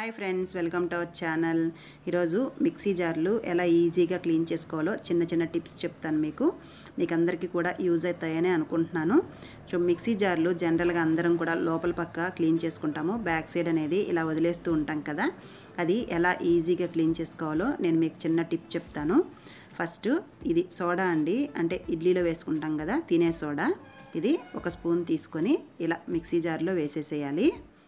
hi friends welcome to our channel ఈరోజు mixie జార్లు ఎలా ఈజీగా క్లీన్ చేసుకోవాలో చిన్న చిన్న టిప్స్ చెప్తాను మీకు మీకు అందరికీ కూడా యూజ్ అవుతాయని అనుకుంటున్నాను సో మిక్సీ జార్లు జనరల్గా అందరం కూడా లోపల పక్క క్లీన్ చేసుకుంటాము బ్యాక్ సైడ్ అనేది ఇలా వదిలేస్తూ ఉంటాం కదా అది ఎలా ఈజీగా క్లీన్ చేసుకోవాలో నేను మీకు చిన్న టిప్ చెప్తాను ఫస్ట్ ఇది సోడా అండి అంటే ఇడ్లీలో వేసుకుంటాం కదా తినే సోడా ఇది ఒక స్పూన్ తీసుకొని ఇలా మిక్సీ జార్లో వేసేసేయాలి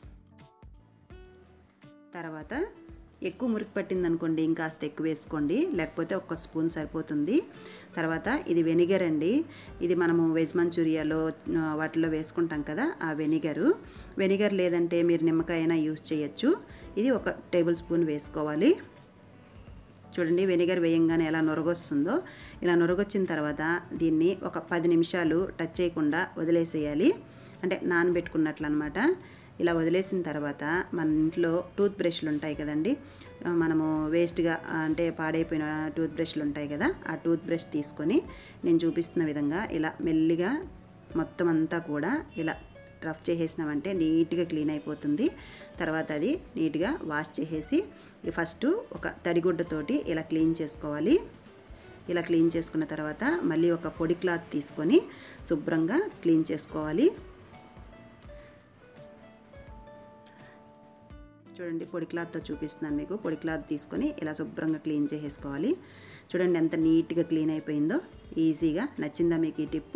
తర్వాత ఎక్కువ మురికి పట్టింది అనుకోండి ఇంకాస్త ఎక్కువ వేసుకోండి లేకపోతే ఒక స్పూన్ సరిపోతుంది తర్వాత ఇది వెనిగర్ అండి ఇది మనము వెజ్ మంచూరియాలో ఆ, వాటిలో వేసుకుంటాం కదా ఆ వెనిగరు వెనిగర్ లేదంటే మీరు నిమ్మకాయ అయినా యూస్ చేయొచ్చు ఇది ఒక టేబుల్ స్పూన్ వేసుకోవాలి చూడండి వెనిగర్ వేయంగానే ఎలా నొరగొస్తుందో ఇలా నొరగొచ్చిన తర్వాత దీన్ని ఒక పది నిమిషాలు టచ్ చేయకుండా వదిలేసేయాలి అంటే నానబెట్టుకున్నట్లు అనమాట ఇలా వదిలేసిన తర్వాత మన ఇంట్లో టూత్ బ్రష్లు ఉంటాయి కదండి ఆ, మనము వేస్ట్గా అంటే పాడైపోయిన టూత్ బ్రష్లు ఉంటాయి కదా ఆ టూత్ బ్రష్ తీసుకొని నేను చూపిస్తున్న విధంగా ఇలా మెల్లిగా మొత్తం అంతా కూడా ఇలా రఫ్ చేసేసినామంటే నీట్గా క్లీన్ అయిపోతుంది తర్వాత అది నీట్గా వాష్ చేసేసి ఫస్ట్ ఒక తడిగుడ్డతోటి ఇలా క్లీన్ చేసుకోవాలి ఇలా క్లీన్ చేసుకున్న తర్వాత మళ్ళీ ఒక పొడి క్లాత్ తీసుకొని శుభ్రంగా క్లీన్ చేసుకోవాలి చూడండి పొడి క్లాత్తో చూపిస్తున్నాను మీకు పొడి క్లాత్ తీసుకొని ఇలా శుభ్రంగా క్లీన్ చేసేసుకోవాలి చూడండి ఎంత నీట్గా క్లీన్ అయిపోయిందో ఈజీగా నచ్చిందా మీకు ఈ టిప్పు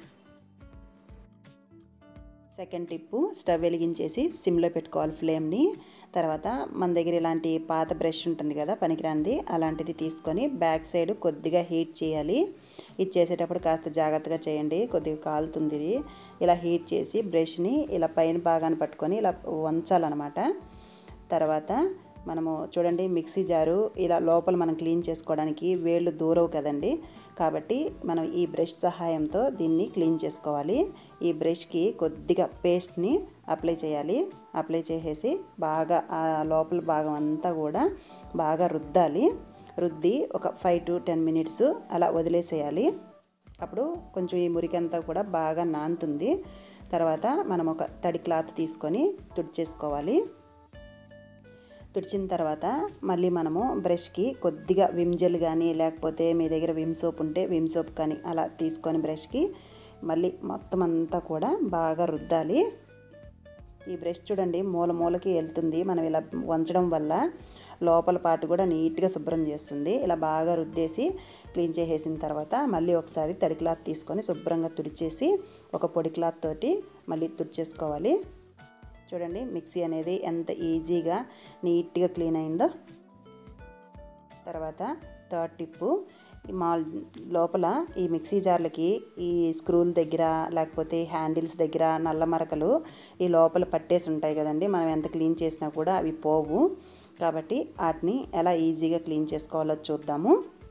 సెకండ్ టిప్పు స్టవ్ వెలిగించేసి సిమ్లో పెట్టుకోవాలి ఫ్లేమ్ని తర్వాత మన దగ్గర ఇలాంటి పాత బ్రష్ ఉంటుంది కదా పనికిరానిది అలాంటిది తీసుకొని బ్యాక్ సైడ్ కొద్దిగా హీట్ చేయాలి ఇది చేసేటప్పుడు కాస్త జాగ్రత్తగా చేయండి కొద్దిగా కాలుతుంది ఇది ఇలా హీట్ చేసి బ్రష్ని ఇలా పైన భాగాన్ని పట్టుకొని ఇలా వంచాలన్నమాట తర్వాత మనము చూడండి మిక్సీ జారు ఇలా లోపల మనం క్లీన్ చేసుకోవడానికి వేళ్ళు దూరవు కదండి కాబట్టి మనం ఈ బ్రష్ సహాయంతో దీన్ని క్లీన్ చేసుకోవాలి ఈ బ్రష్కి కొద్దిగా పేస్ట్ని అప్లై చేయాలి అప్లై చేసేసి బాగా ఆ లోపల భాగం అంతా కూడా బాగా రుద్దాలి రుద్ది ఒక ఫైవ్ టు టెన్ మినిట్స్ అలా వదిలేసేయాలి అప్పుడు కొంచెం ఈ మురికి అంతా కూడా బాగా నానుతుంది తర్వాత మనం ఒక తడి క్లాత్ తీసుకొని తుడిచేసుకోవాలి తుడిచిన తర్వాత మళ్ళీ మనము బ్రష్కి కొద్దిగా విమ్ జెల్ కానీ లేకపోతే మీ దగ్గర విమ్ సోప్ ఉంటే విమ్ సోప్ కానీ అలా తీసుకొని బ్రష్కి మళ్ళీ మొత్తం అంతా కూడా బాగా రుద్దాలి ఈ బ్రష్ చూడండి మూల మూలకి వెళ్తుంది మనం ఇలా వంచడం వల్ల లోపల పాటు కూడా నీట్గా శుభ్రం చేస్తుంది ఇలా బాగా రుద్దేసి క్లీన్ చేసేసిన తర్వాత మళ్ళీ ఒకసారి తడి క్లాత్ తీసుకొని శుభ్రంగా తుడిచేసి ఒక పొడి క్లాత్ తోటి మళ్ళీ తుడిచేసుకోవాలి చూడండి మిక్సీ అనేది ఎంత ఈజీగా నీట్గా క్లీన్ అయిందో తర్వాత థర్డ్ టిప్పు ఈ మాల్ లోపల ఈ మిక్సీ జార్లకి ఈ స్క్రూల దగ్గర లేకపోతే హ్యాండిల్స్ దగ్గర నల్ల మరకలు ఈ లోపల పట్టేసి ఉంటాయి కదండి మనం ఎంత క్లీన్ చేసినా కూడా అవి పోవు కాబట్టి వాటిని ఎలా ఈజీగా క్లీన్ చేసుకోవాలో చూద్దాము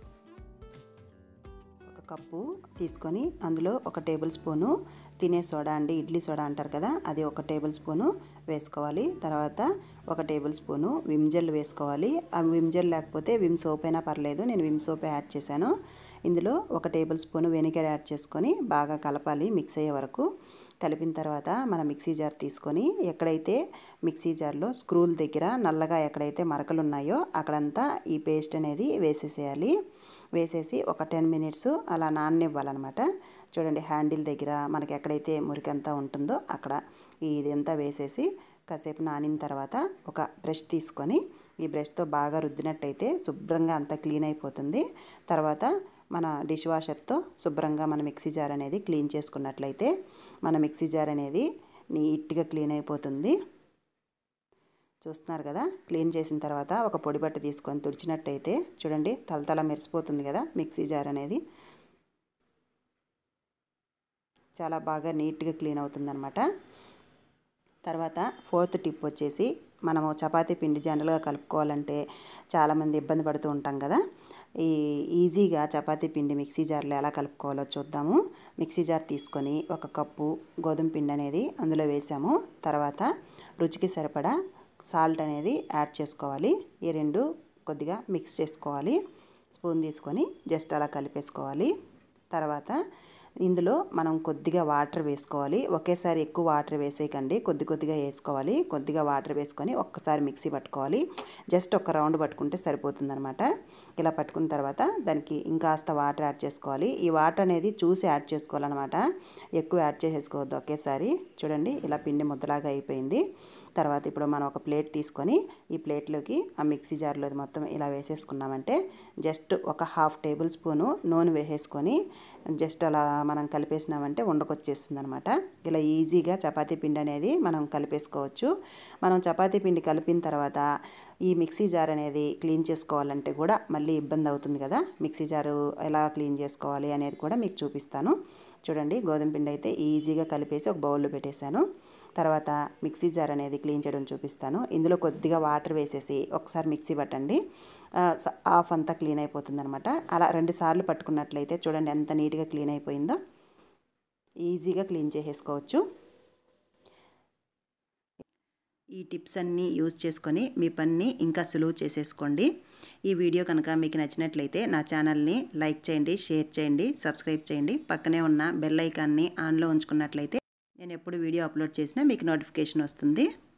ఒక కప్పు తీసుకొని అందులో ఒక టేబుల్ స్పూను తినే సోడా అండి ఇడ్లీ సోడా అంటారు కదా అది ఒక టేబుల్ స్పూను వేసుకోవాలి తర్వాత ఒక టేబుల్ స్పూను విమ్ జెల్ వేసుకోవాలి ఆ విమ్ జెల్ లేకపోతే విమ్ సోప్ అయినా పర్లేదు నేను విమ్ సోప్ యాడ్ చేశాను ఇందులో ఒక టేబుల్ స్పూను వెనిగర్ యాడ్ చేసుకొని బాగా కలపాలి మిక్స్ అయ్యే వరకు కలిపిన తర్వాత మన మిక్సీ జార్ తీసుకొని ఎక్కడైతే మిక్సీ జార్లో స్క్రూల దగ్గర నల్లగా ఎక్కడైతే మరకలు ఉన్నాయో అక్కడంతా ఈ పేస్ట్ అనేది వేసేసేయాలి వేసేసి ఒక టెన్ మినిట్స్ అలా నాననివ్వాలన్నమాట చూడండి హ్యాండిల్ దగ్గర మనకి ఎక్కడైతే మురికంతా ఉంటుందో అక్కడ ఇదంతా వేసేసి కాసేపు నానిన తర్వాత ఒక బ్రష్ తీసుకొని ఈ బ్రష్తో బాగా రుద్దినట్టయితే శుభ్రంగా అంతా క్లీన్ అయిపోతుంది తర్వాత మన డిష్ వాషర్తో శుభ్రంగా మన మిక్సీ జార్ అనేది క్లీన్ చేసుకున్నట్లయితే మన మిక్సీ జార్ అనేది నీట్గా క్లీన్ అయిపోతుంది చూస్తున్నారు కదా క్లీన్ చేసిన తర్వాత ఒక పొడి బట్ట తీసుకొని తుడిచినట్టయితే చూడండి తలతల మెరిసిపోతుంది కదా మిక్సీ జార్ అనేది చాలా బాగా నీట్గా క్లీన్ అవుతుందన్నమాట తర్వాత ఫోర్త్ టిప్ వచ్చేసి మనము చపాతీ పిండి జనరల్గా కలుపుకోవాలంటే చాలామంది ఇబ్బంది పడుతూ ఉంటాం కదా ఈ ఈజీగా చపాతీ పిండి మిక్సీ జార్లో ఎలా కలుపుకోవాలో చూద్దాము మిక్సీ జార్ తీసుకొని ఒక కప్పు గోధుమ పిండి అనేది అందులో వేసాము తర్వాత రుచికి సరిపడా సాల్ట్ అనేది యాడ్ చేసుకోవాలి ఈ రెండు కొద్దిగా మిక్స్ చేసుకోవాలి స్పూన్ తీసుకొని జస్ట్ అలా కలిపేసుకోవాలి తర్వాత ఇందులో మనం కొద్దిగా వాటర్ వేసుకోవాలి ఒకేసారి ఎక్కువ వాటర్ వేసేయకండి కొద్ది కొద్దిగా వేసుకోవాలి కొద్దిగా వాటర్ వేసుకొని ఒక్కసారి మిక్సీ పట్టుకోవాలి జస్ట్ ఒక రౌండ్ పట్టుకుంటే సరిపోతుందనమాట ఇలా పట్టుకున్న తర్వాత దానికి ఇంకాస్త వాటర్ యాడ్ చేసుకోవాలి ఈ వాటర్ అనేది చూసి యాడ్ చేసుకోవాలన్నమాట ఎక్కువ యాడ్ చేసేసుకోవద్దు ఒకేసారి చూడండి ఇలా పిండి ముద్దలాగా అయిపోయింది తర్వాత ఇప్పుడు మనం ఒక ప్లేట్ తీసుకొని ఈ ప్లేట్లోకి ఆ మిక్సీ జార్లో మొత్తం ఇలా వేసేసుకున్నామంటే జస్ట్ ఒక హాఫ్ టేబుల్ స్పూను నూనె వేసేసుకొని జస్ట్ అలా మనం కలిపేసినామంటే ఉండకొచ్చేస్తుంది అనమాట ఇలా ఈజీగా చపాతీ పిండి అనేది మనం కలిపేసుకోవచ్చు మనం చపాతీ పిండి కలిపిన తర్వాత ఈ మిక్సీ జార్ అనేది క్లీన్ చేసుకోవాలంటే కూడా మళ్ళీ ఇబ్బంది అవుతుంది కదా మిక్సీ జారు ఎలా క్లీన్ చేసుకోవాలి అనేది కూడా మీకు చూపిస్తాను చూడండి గోధుమ పిండి అయితే ఈజీగా కలిపేసి ఒక బౌల్లో పెట్టేశాను తర్వాత మిక్సీ జార్ అనేది క్లీన్ చేయడం చూపిస్తాను ఇందులో కొద్దిగా వాటర్ వేసేసి ఒకసారి మిక్సీ పట్టండి హాఫ్ అంతా క్లీన్ అయిపోతుంది అనమాట అలా రెండు సార్లు పట్టుకున్నట్లయితే చూడండి ఎంత నీట్గా క్లీన్ అయిపోయిందో ఈజీగా క్లీన్ చేసేసుకోవచ్చు ఈ టిప్స్ అన్నీ యూజ్ చేసుకొని మీ పనిని ఇంకా సులువు చేసేసుకోండి ఈ వీడియో కనుక మీకు నచ్చినట్లయితే నా ఛానల్ని లైక్ చేయండి షేర్ చేయండి సబ్స్క్రైబ్ చేయండి పక్కనే ఉన్న బెల్ ఐకాన్ని ఆన్లో ఉంచుకున్నట్లయితే నేను ఎప్పుడు వీడియో అప్లోడ్ చేసినా మీకు నోటిఫికేషన్ వస్తుంది